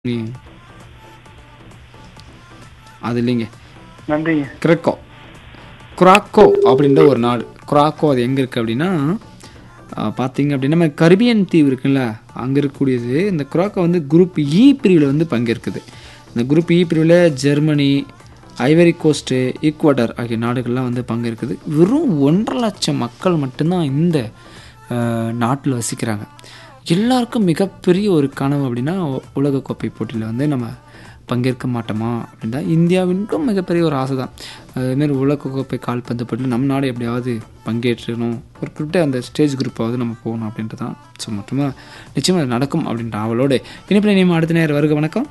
ம். அது இல்லைங்க நன்றிங்க கிரெக்கோ குராக்கோ அப்படின்ற ஒரு நாடு குராக்கோ அது எங்கே இருக்குது அப்படின்னா ஆஹ், பார்த்தீங்க அப்படின்னா நம்ம கரிபியன் தீவு இருக்குல்ல அங்கே இருக்கக்கூடியது இந்த குராக்கோ வந்து குரூப் இ பிரிவில் வந்து பங்கேற்குது இந்த குரூப் இ பிரிவில் ஜெர்மனி ஐவரி கோஸ்ட்டு ஈக்குவடர் ஆகிய நாடுகள்லாம் வந்து பங்கேற்குது வெறும் ஒன்றரை லட்சம் மக்கள் மட்டும்தான் இந்த நாட்டில் வசிக்கிறாங்க எல்லாருக்கும் மிகப்பெரிய ஒரு கனவு அப்படின்னா உ- உலகக்கோப்பை போட்டியில் வந்து நம்ம பங்கேற்க மாட்டோமா அப்படின்னா இந்தியாவின்றும் மிகப்பெரிய ஒரு ஆசை தான் அதுமாரி உலகக்கோப்பை கால்பந்து போட்டியில் நம்ம நாடு எப்படியாவது பங்கேற்றணும் ஒரு குறிப்பிட்ட அந்த ஸ்டேஜ் குரூப்பாவது நம்ம போகணும் அப்படின்ட்டு தான் ஸோ மட்டுமா நிச்சயமாக அது நடக்கும் அப்படின்ற அவளோட இனிப்பில் நேம் அடுத்த நேரம் வருக வணக்கம்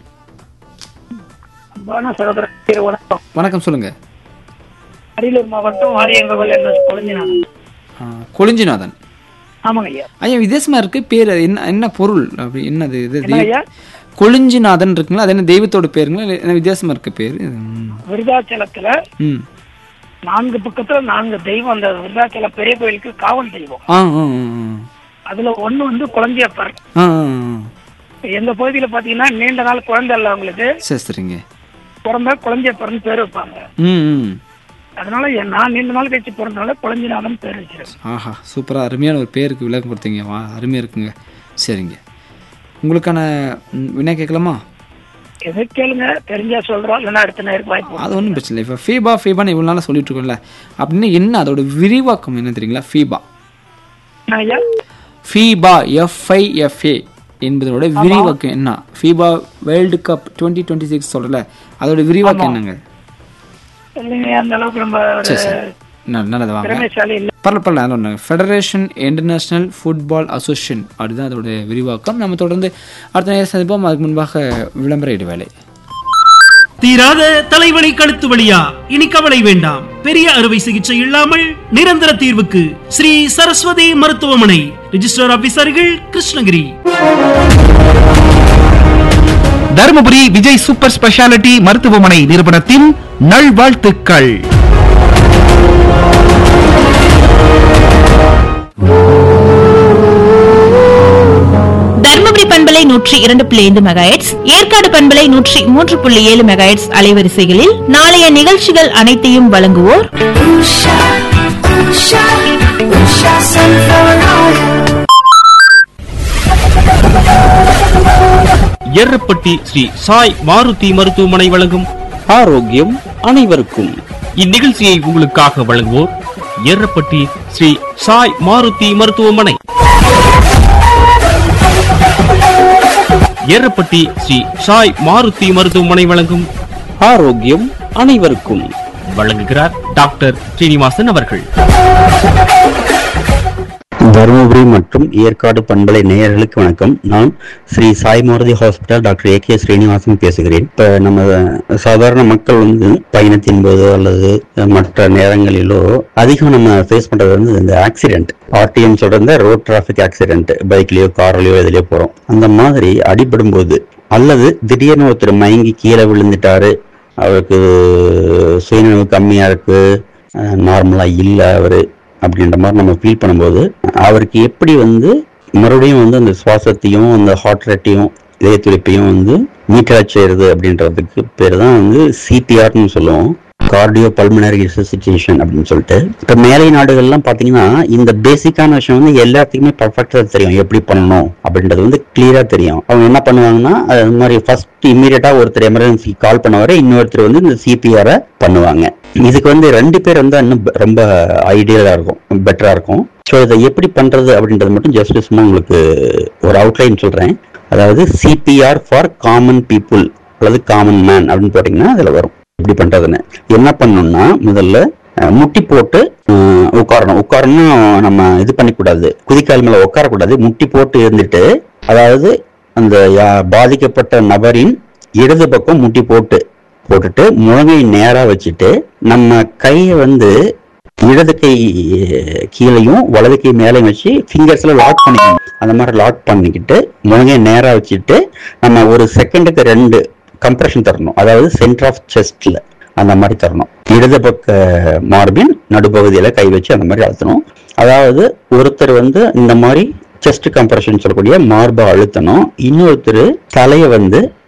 அன்பான சகோதரர் வணக்கம் வணக்கம் சொல்லுங்கள் அரியலூர் மாவட்டம் வாரியங்கோவில் என்ற குழந்தைனாங்க கொளிஞ்சிநாதன் ஆமாங்க ஐயா ஐயா வித்தியாசமாக இருக்குது பேர் அது என்ன என்ன பொருள் அப்படி என்னது இது என்ன ஐயா கொளிஞ்சிநாதன் இருக்குங்களா அது என்ன தெய்வத்தோட பேருங்களா இல்லை என்ன வித்தியாசமாக இருக்க பேர் ம். விருதாச்சலத்துல ம் நான்கு பக்கத்துல நான்கு தெய்வம் அந்த விருதாச்சலம் பெரிய கோயிலுக்கு காவல் தெய்வம் ஆ ஆ ஆ, அதுல ஒண்ணு வந்து குழந்தையப்பர் ஆ ஆ ஆ. எங்க பகுதியில பாத்தீங்கன்னா நீண்ட நாள் குழந்தை இல்ல அவங்களுக்கு சரி சரிங்க பிறந்த குழந்தையப்பர்னு பேர் வைப்பாங்க ம் ம் அதனால என் நான் நீண்ட நாள் கழிச்சு பிறந்தனால குழந்தைநாதன் பேர் வச்சிருக்கேன் ஆஹா சூப்பராக அருமையான ஒரு பேருக்கு விளக்கம் கொடுத்தீங்க வா அருமையாக இருக்குங்க சரிங்க உங்களுக்கான ம், வினா கேட்கலாமா எதை கேளுங்க தெரிஞ்சா சொல்றோம் இல்லைன்னா அடுத்த நேருக்கு வாய்ப்பு அது ஒன்றும் பிரச்சனை இல்லை இப்போ ஃபீபா ஃபீபான்னு இவ்வளோ நாளாக சொல்லிட்டு இருக்கோம்ல அப்படின்னு என்ன அதோட விரிவாக்கம் என்ன தெரியுங்களா ஃபீபா என்ன ஐயா ஃபீபா எஃப்ஐஎஃப்ஏ என்பதோட விரிவாக்கம் என்ன FIFA world cup twenty twenty six சொல்கிறல அதோட விரிவாக்கம் என்னங்க இல்லைங்க அந்த அளவுக்கு நம்ம ஒரு சரி சரி ந- நல்லது வாங்க திறமைசாலி இல்லை பரல பரல அது ஒன்று ஃபெடரேஷன் இன்டர்நேஷ்னல் ஃபுட்பால் அசோசியேஷன் அதுதான் அதோட விரிவாக்கம் நம்ம தொடர்ந்து அடுத்த நேரம் சந்திப்போம் அதுக்கு முன்பாக விளம்பர இடைவேளை தீராத தலைவலி கழுத்து வலியா இனி கவலை வேண்டாம் பெரிய அறுவை சிகிச்சை இல்லாமல் நிரந்தர தீர்வுக்கு ஸ்ரீ சரஸ்வதி மருத்துவமனை ரிஜிஸ்டர் ஆபீசர்கள் கிருஷ்ணகிரி தருமபுரி விஜய் சூப்பர் ஸ்பெஷாலிட்டி மருத்துவமனை நிறுவனத்தின் நல்வாழ்த்துக்கள் தர்மபுரி பண்பலை நூற்றி இரண்டு புள்ளி ஐந்து மெகாஹெட்ஸ் ஏற்காடு பண்பலை நூற்றி மூன்று புள்ளி ஏழு மெகாஹெட்ஸ் அலைவரிசைகளில் நாளைய நிகழ்ச்சிகள் அனைத்தையும் வழங்குவோர் எர்ரப்பட்டி ஸ்ரீ சாய் மாருதி மருத்துவமனை வழங்கும் ஆரோக்கியம் அனைவருக்கும் இந்நிகழ்ச்சியை உங்களுக்காக வழங்குவோர் எர்ரப்பட்டி ஸ்ரீ சாய் மாருதி மருத்துவமனை எர்ரப்பட்டி ஸ்ரீ சாய் மாருதி மருத்துவமனை வழங்கும் ஆரோக்கியம் அனைவருக்கும் வழங்குகிறார் டாக்டர் ஸ்ரீனிவாசன் அவர்கள் தருமபுரி மற்றும் ஏற்காடு பண்பலை நேயர்களுக்கு வணக்கம் நான் Sri Sai Maruti hospital doctor A K Srinivasan பேசுகிறேன் இப்ப நம்ம சாதாரண மக்கள் வந்து பயணத்தின் போதோ அல்லது மற்ற நேரங்களிலோ அதிகம் நம்ம ஃபேஸ் பண்றது வந்து இந்த ஆக்சிடென்ட் ஆர்டிஎம் சொல்ற ரோட் டிராஃபிக் ஆக்சிடென்ட் பைக்லயோ கார்லயோ எதுலயோ போறோம் அந்த மாதிரி அடிபடும் போது அல்லது திடீர்னு ஒருத்தர் மயங்கி கீழே விழுந்துட்டாரு அவருக்கு சுயநினைவு கம்மியா இருக்கு நார்மலா இல்ல அவரு அப்படின்ற மாதிரி நம்ம ஃபீல் பண்ணும்போது அவருக்கு எப்படி வந்து மறுபடியும் வந்து அந்த சுவாசத்தையும் அந்த ஹார்ட் ரேட்டையும் இதய துடிப்பையும் வந்து மீட்டரச் செய்யறது அப்படின்றதுக்கு பேர் தான் வந்து சிபிஆர்னு சொல்லுவோம் கார்டியோ பல்மனரி ரிசசிட்டேஷன் அப்படின்னு சொல்லிட்டு இப்போ மேலை நாடுகள்லாம் பார்த்தீங்கன்னா இந்த பேசிக்கான விஷயம் வந்து எல்லாத்துக்குமே பர்ஃபெக்டாக தெரியும் எப்படி பண்ணணும் அப்படின்றது வந்து கிளியரா தெரியும் அவங்க என்ன பண்ணுவாங்கன்னா அது மாதிரி ஃபர்ஸ்ட் இம்மீடியட்டா ஒருத்தர் எமர்ஜென்சி கால் பண்ண வர இன்னொருத்தர் வந்து இந்த சிபிஆரை பண்ணுவாங்க இதுக்கு வந்து ரெண்டு பேர் வந்து இன்னும் ப- ரொம்ப ஐடியலா இருக்கும் பெட்டரா இருக்கும் ஸோ இதை எப்படி பண்றது அப்படின்றது மட்டும் ஜஸ்ட் சும்மா உங்களுக்கு ஒரு அவுட்லைன் சொல்றேன் அதாவது சிபிஆர் ஃபார் காமன் பீப்புள் அல்லது காமன் மேன் அப்படின்னு போட்டிங்கன்னா அதில் வரும் எப்படி பண்றதுன்னு என்ன பண்ணணும்னா முதல்ல அஹ், முட்டி போட்டு அஹ், உட்காரணும் உட்காரணும் நம்ம இது பண்ணிக்கூடாது குதிக்கால் மேல உட்காரக்கூடாது முட்டி போட்டு இருந்துட்டு அதாவது அந்த யா- பாதிக்கப்பட்ட நபரின் இடது பக்கம் முட்டி போட்டு போட்டுட்டு முழங்கை நேரா வச்சுட்டு நம்ம கையை வந்து இடது கை அஹ், கீழேயும் வலது கை மேலேயும் வச்சு ஃபிங்கர்ஸ்ல லாக் பண்ணிக்கணும் அந்த மாதிரி லாக் பண்ணிக்கிட்டு முழங்கை நேரா வச்சுட்டு நம்ம ஒரு செகண்டுக்கு ரெண்டு கம்ப்ரெஷன் தரணும் அதாவது சென்டர் ஆஃப் செஸ்ட்ல அந்த மாதிரி தரணும் இடது பக்க மார்பின் நடுப்பகுதியில கை வச்சு அந்த மாதிரி அழுத்தணும் அதாவது ஒருத்தர் வந்து இந்த மாதிரி செஸ்ட் கம்ப்ரெஷன் சொல்லக்கூடிய மார்பை அழுத்தணும் இன்னொருத்தர் தலையை வந்து